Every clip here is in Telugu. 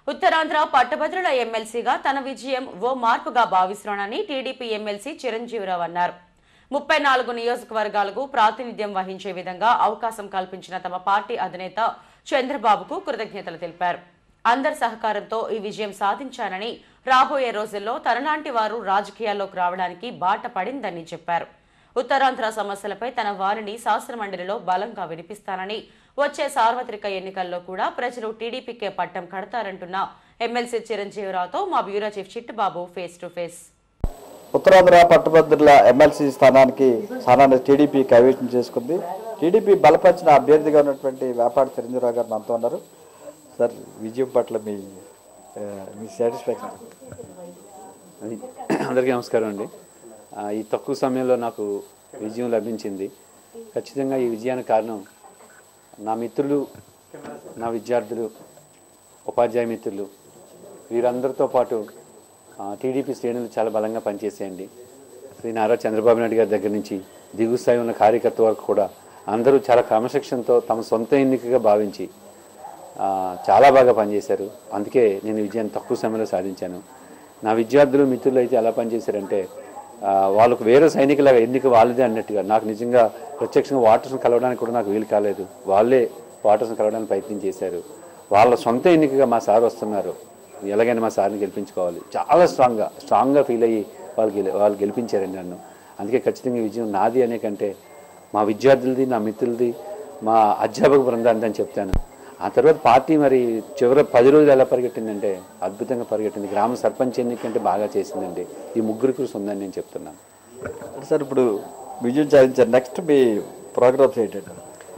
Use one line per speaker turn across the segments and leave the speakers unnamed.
ఉత్తరాంధ్ర పట్టభద్రుల ఎమ్మెల్సీగా తన విజయం ఓ మార్పుగా భావిస్తున్నానని టీడీపీ ఎమ్మెల్సీ చిరంజీవిరావు అన్నారు ముప్పై నాలుగు నియోజకవర్గాలకు ప్రాతినిధ్యం వహించే విధంగా అవకాశం కల్పించిన తమ పార్టీ అధినేత చంద్రబాబుకు కృతజ్ఞతలు తెలిపారు అందరి సహకారంతో ఈ విజయం సాధించానని రాబోయే రోజుల్లో తనలాంటి వారు రాజకీయాల్లోకి రావడానికి బాట పడిందని చెప్పారు ఉత్తరాంధ్ర సమస్యలపై తన వారిని శాసనమండలిలో బలంగా వినిపిస్తానని వచ్చే సార్వత్రిక ఎన్నికల్లో కూడా ప్రజలు టీడీపీకే పట్టం కడతారంటున్న ఎమ్మెల్సీ చిరంజీవిరావుతో మా bureau chief Chittubabu face to face
Uttarandhra పట్టభద్రుల ఎమ్మెల్సీ స్థానానికి స్థానాన్ని టీడీపీ కైవసం చేసుకుంది టీడీపీ బలపరిచిన అభ్యర్థిగా ఉన్నటువంటి వ్యాపారి చిరంజీవిరావు గారు మనతో ఉన్నారు సార్ విజయం పట్ల మీ ఆ, మీ సాటిస్ఫాక్షన్
అది అందరికీ నమస్కారం అండి ఆ, ఈ తక్కువ సమయంలో నాకు విజయం లభించింది ఖచ్చితంగా ఈ విజయానికి కారణం నా మిత్రులు నా విద్యార్థులు ఉపాధ్యాయ మిత్రులు వీరందరితో పాటు ఆ, టీడీపీ శ్రేణులు చాలా బలంగా పనిచేసేయండి శ్రీ నారా చంద్రబాబు నాయుడు గారి దగ్గర నుంచి దిగువ స్థాయి ఉన్న కార్యకర్త వరకు కూడా అందరూ చాలా క్రమశిక్షణతో తమ సొంత ఎన్నికగా భావించి ఆ, చాలా బాగా పనిచేశారు అందుకే నేను విజయాన్ని తక్కువ సమయంలో సాధించాను నా విద్యార్థులు మిత్రులు అయితే ఎలా పనిచేశారంటే ఆ, వాళ్ళకు వేరే సైనికులాగా ఎన్నిక వాళ్ళదే అన్నట్టుగా నాకు నిజంగా ప్రత్యక్షంగా వాటర్స్ని కలవడానికి కూడా నాకు వీలు కాలేదు వాళ్ళే వాటర్స్ని కలవడానికి ప్రయత్నం చేశారు వాళ్ళ సొంత ఎన్నికగా మా సార్ వస్తున్నారు ఎలాగైనా మా సార్ని గెలిపించుకోవాలి చాలా స్ట్రాంగ్గా స్ట్రాంగ్గా ఫీల్ అయ్యి వాళ్ళు గెలి వాళ్ళు గెలిపించారండి నన్ను అందుకే ఖచ్చితంగా ఈ విజయం నాది అనే కంటే మా విద్యార్థులది నా మిత్రులది మా అధ్యాపక బృందాన్ని అని చెప్తాను ఆ తర్వాత పార్టీ మరి చివరి పది రోజులు ఎలా పరిగెట్టిందంటే అద్భుతంగా పరిగెట్టింది గ్రామ సర్పంచ్ ఎన్నికంటే బాగా చేసిందండి ఈ ముగ్గురు కృషి ఉందని నేను చెప్తున్నాను
సార్ ఇప్పుడు విజయం సాధించారు నెక్స్ట్ మీ ప్రోగ్రామ్స్ ఏంటంటే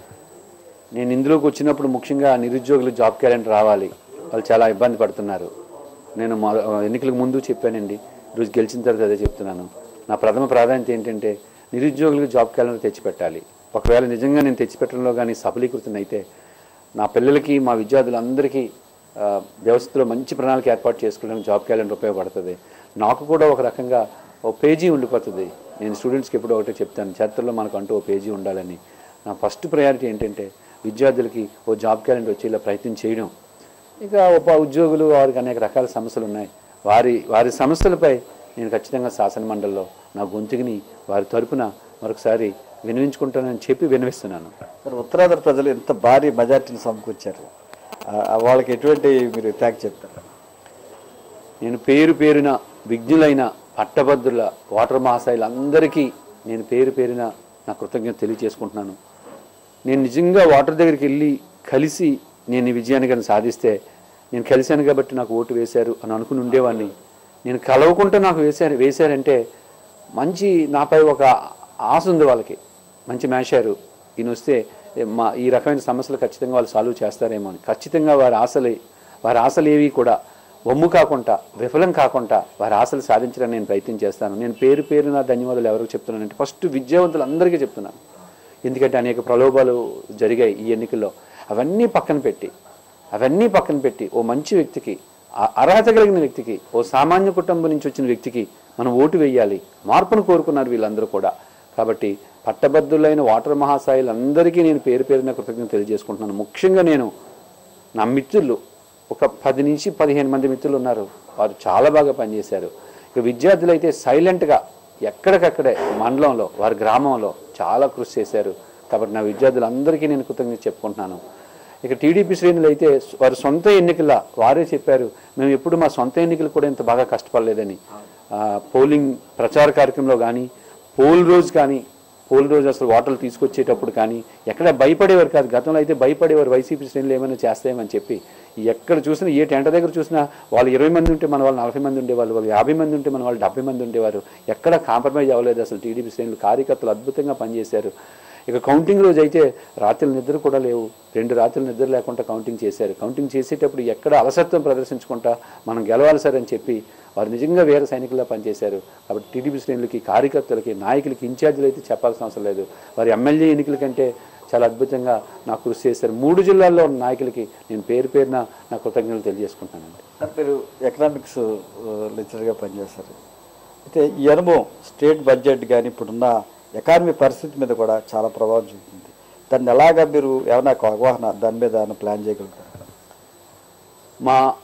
నేను ఇందులోకి వచ్చినప్పుడు ముఖ్యంగా నిరుద్యోగులు జాబ్ క్యాలెండర్ రావాలి వాళ్ళు చాలా ఇబ్బంది పడుతున్నారు నేను మొద- ఎన్నికలకు ముందు చెప్పానండి ఈరోజు గెలిచిన తర్వాత అదే చెప్తున్నాను నా ప్రథమ ప్రాధాన్యత ఏంటంటే నిరుద్యోగులకు జాబ్ క్యాలెండర్ తెచ్చిపెట్టాలి ఒకవేళ నిజంగా నేను తెచ్చిపెట్టడంలో కానీ సఫలీకృతం అయితే నా పిల్లలకి మా విద్యార్థులందరికీ ఆ, వ్యవస్థలో మంచి ప్రణాళిక ఏర్పాటు చేసుకోవడానికి జాబ్ క్యాలెండర్ ఉపయోగపడుతుంది నాకు కూడా ఒక రకంగా ఓ పేజీ ఉండిపోతుంది నేను స్టూడెంట్స్కి ఎప్పుడో ఒకటే చెప్తాను చరిత్రలో మనకు అంటూ ఓ పేజీ ఉండాలని నా ఫస్ట్ ప్రయారిటీ ఏంటంటే విద్యార్థులకి ఓ జాబ్ క్యాలెండర్ వచ్చేలా ప్రయత్నం చేయడం ఇక ఉప ఉద్యోగులు వారికి అనేక రకాల సమస్యలు ఉన్నాయి వారి వారి సమస్యలపై నేను ఖచ్చితంగా శాసన మండలిలో నా గొంతుకుని వారి తరపున మరొకసారి వినిపించుకుంటానని చెప్పి వినిపిస్తున్నాను
సార్ ఉత్తరాంధ్ర ప్రజలు ఎంత భారీ మెజార్టీని సమకూర్చారు ఆ, ఆ వాళ్ళకి ఎటువంటి మీరు థ్యాంక్ చెప్తారు
నేను పేరు పేరున విజ్ఞులైన పట్టభద్రుల వాటర్ మహాశైలందరికీ నేను పేరు పేరున నా కృతజ్ఞత తెలియజేసుకుంటున్నాను నేను నిజంగా వాటర్ దగ్గరికి వెళ్ళి కలిసి నేను ఈ విజయాన్ని కానీ సాధిస్తే నేను కలిశాను కాబట్టి నాకు ఓటు వేశారు అని అనుకుని ఉండేవాడిని నేను కలవకుంటే నాకు వేశారు వేశారంటే మంచి నాపై ఒక ఆశ ఉంది వాళ్ళకి మంచి మేషారు ఈయన వస్తే ఏ, మా ఈ రకమైన సమస్యలు ఖచ్చితంగా వాళ్ళు సాల్వ్ చేస్తారేమో అని ఖచ్చితంగా వారి ఆశలు వారి ఆశలు ఏవి కూడా వమ్ము కాకుండా విఫలం కాకుండా వారి ఆశలు సాధించడానికి నేను ప్రయత్నం చేస్తాను నేను పేరు పేరు నా ధన్యవాదాలు ఎవరికి చెప్తున్నానంటే ఫస్ట్ విద్యావంతులందరికీ చెప్తున్నాను ఎందుకంటే అనేక ప్రలోభాలు జరిగాయి ఈ ఎన్నికల్లో అవన్నీ పక్కన పెట్టి అవన్నీ పక్కన పెట్టి ఓ మంచి వ్యక్తికి ఆ- అర్హత కలిగిన వ్యక్తికి ఓ సామాన్య కుటుంబం నుంచి వచ్చిన వ్యక్తికి మనం ఓటు వేయాలి మార్పును కోరుకున్నారు వీళ్ళందరూ కూడా కాబట్టి పట్టభద్రులైన వాటర్ మహాశాయులందరికీ నేను పేరు పేరున కృతజ్ఞత తెలియజేసుకుంటున్నాను ముఖ్యంగా నేను నా మిత్రులు ఒక పది నుంచి పదిహేను మంది మిత్రులు ఉన్నారు వారు చాలా బాగా పనిచేశారు ఇక విద్యార్థులు అయితే సైలెంట్గా ఎక్కడికక్కడే మండలంలో వారి గ్రామంలో చాలా కృషి చేశారు కాబట్టి నా విద్యార్థులందరికీ నేను కృతజ్ఞత చెప్పుకుంటున్నాను ఇక టీడీపీ శ్రేణులు అయితే వారి సొంత ఎన్నికల వారే చెప్పారు మేము ఎప్పుడు మా సొంత ఎన్నికలు కూడా ఇంత బాగా కష్టపడలేదని ఆ, పోలింగ్ ప్రచార కార్యక్రమంలో కానీ పోల్ రోజు కానీ పోల్ రోజు అసలు ఓటర్లు తీసుకొచ్చేటప్పుడు కానీ ఎక్కడ భయపడేవారు కాదు గతంలో అయితే భయపడేవారు వైసీపీ శ్రేణులు ఏమైనా చేస్తాయేమని చెప్పి ఎక్కడ చూసినా ఏ టెంట దగ్గర చూసినా వాళ్ళు ఇరవై మంది ఉంటే మన వాళ్ళు నలభై మంది ఉండేవాళ్ళు వాళ్ళు యాభై మంది ఉంటే మన వాళ్ళు డెబ్బై మంది ఉండేవారు ఎక్కడ కాంప్రమైజ్ అవ్వలేదు అసలు టీడీపీ శ్రేణులు కార్యకర్తలు అద్భుతంగా పనిచేశారు ఇక కౌంటింగ్ రోజు అయితే రాత్రులు నిద్ర కూడా లేవు రెండు రాత్రులు నిద్ర లేకుండా కౌంటింగ్ చేశారు కౌంటింగ్ చేసేటప్పుడు ఎక్కడ అలసత్వం ప్రదర్శించుకుంటా మనం గెలవాలి సార్ అని చెప్పి వారు నిజంగా వేరే సైనికుల్లా పనిచేశారు కాబట్టి టీడీపీ శ్రేణులకి కార్యకర్తలకి నాయకులకి ఇన్ఛార్జీలు అయితే చెప్పాల్సిన అవసరం లేదు వారి ఎమ్మెల్యే ఎన్నికల కంటే చాలా అద్భుతంగా నాకు కృషి చేశారు మూడు జిల్లాల్లో ఉన్న నాయకులకి నేను పేరు పేరున నా కృతజ్ఞతలు తెలియజేసుకుంటానండి
సార్ మీరు ఎకనామిక్స్ లెక్చరర్గా పనిచేస్తారు అయితే ఈ అనుభవం స్టేట్ బడ్జెట్ కానీ ఇప్పుడున్న ఎకానమీ పరిస్థితి మీద కూడా చాలా ప్రభావం చూపుతుంది దాన్ని ఎలాగా మీరు ఏమైనా ఒక అవగాహన దాని మీద ఏమైనా ప్లాన్ చేయగలుగుతారు
మా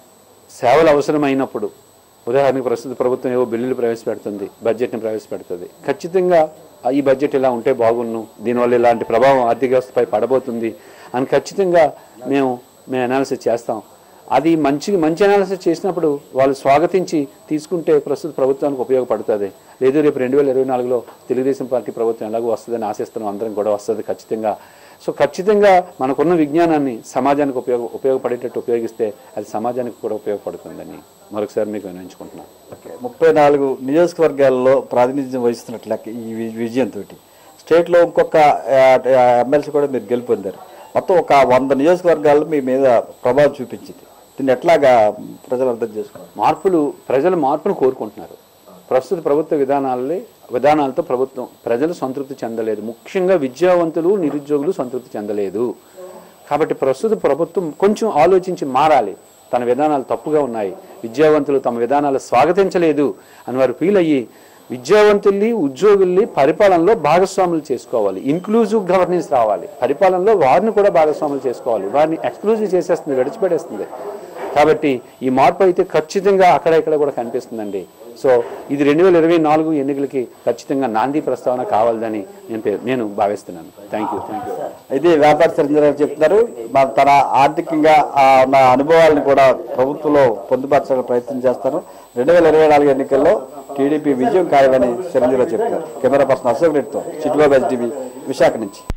సేవలు అవసరమైనప్పుడు ఉదాహరణకు ప్రస్తుత ప్రభుత్వం ఏవో బిల్లులు ప్రవేశపెడుతుంది బడ్జెట్ని ప్రవేశపెడుతుంది ఖచ్చితంగా ఆ ఈ బడ్జెట్ ఇలా ఉంటే బాగున్ను దీనివల్ల ఇలాంటి ప్రభావం ఆర్థిక వ్యవస్థపై పడబోతుంది అని ఖచ్చితంగా మేము మేము అనాలిసిస్ చేస్తాం అది మంచి మంచి అనాలిసిస్ చేసినప్పుడు వాళ్ళు స్వాగతించి తీసుకుంటే ప్రస్తుత ప్రభుత్వానికి ఉపయోగపడుతుంది లేదు రేపు రెండు వేల ఇరవై నాలుగులో తెలుగుదేశం పార్టీ ప్రభుత్వం ఎలాగో వస్తుందని ఆశిస్తున్నాం అందరం కూడా వస్తుంది ఖచ్చితంగా సో ఖచ్చితంగా మనకున్న విజ్ఞానాన్ని సమాజానికి ఉపయోగ ఉపయోగపడేటట్టు ఉపయోగిస్తే అది సమాజానికి కూడా ఉపయోగపడుతుందని మరొకసారి మీకు వినియోగించుకుంటున్నాను
ఓకే ముప్పై నాలుగు నియోజకవర్గాల్లో ప్రాతినిధ్యం వహిస్తున్నట్లు లెక్క ఈ వి- విజయంతో స్టేట్లో ఇంకొక ఎమ్మెల్సీ కూడా మీరు గెలుపొందారు మొత్తం ఒక వంద నియోజకవర్గాల్లో మీ మీద ప్రభావం చూపించింది దీన్ని ఎట్లాగా ప్రజలు అర్థం చేసుకున్నారు
మార్పులు ప్రజలు మార్పును కోరుకుంటున్నారు ప్రస్తుత ప్రభుత్వ విధానాలే విధానాలతో ప్రభుత్వం ప్రజలు సంతృప్తి చెందలేదు ముఖ్యంగా విద్యావంతులు నిరుద్యోగులు సంతృప్తి చెందలేదు కాబట్టి ప్రస్తుత ప్రభుత్వం కొంచెం ఆలోచించి మారాలి తన విధానాలు తప్పుగా ఉన్నాయి విద్యావంతులు తమ విధానాలు స్వాగతించలేదు అని వారు ఫీల్ అయ్యి విద్యావంతుల్ని ఉద్యోగుల్ని పరిపాలనలో భాగస్వాములు చేసుకోవాలి ఇన్క్లూజివ్ గవర్నెన్స్ రావాలి పరిపాలనలో వారిని కూడా భాగస్వాములు చేసుకోవాలి వారిని ఎక్స్క్లూజివ్ చేసేస్తుంది విడిచిపెట్టేస్తుంది కాబట్టి ఈ మార్పు అయితే ఖచ్చితంగా అక్కడ ఇక్కడ కూడా కనిపిస్తుందండి సో ఇది రెండు వేల ఇరవై నాలుగు ఎన్నికలకి ఖచ్చితంగా నాంది ప్రస్తావన కావాలని నేను పే- నేను భావిస్తున్నాను థ్యాంక్ యూ థ్యాంక్ యూ
ఇది వ్యాపార చిరంజీవి గారు చెప్తున్నారు మన తన ఆర్థికంగా ఆ ఉన్న అనుభవాలను కూడా ప్రభుత్వంలో పొందుపరచడానికి ప్రయత్నం చేస్తారు రెండు వేల ఇరవై నాలుగు ఎన్నికల్లో టీడీపీ విజయం ఖాయమని చిరంజీవి గారు చెప్తారు కెమెరా పర్సన్ అశోక్ రెడ్డితో చిట్టుబాబు ఎస్టీవీ విశాఖ నుంచి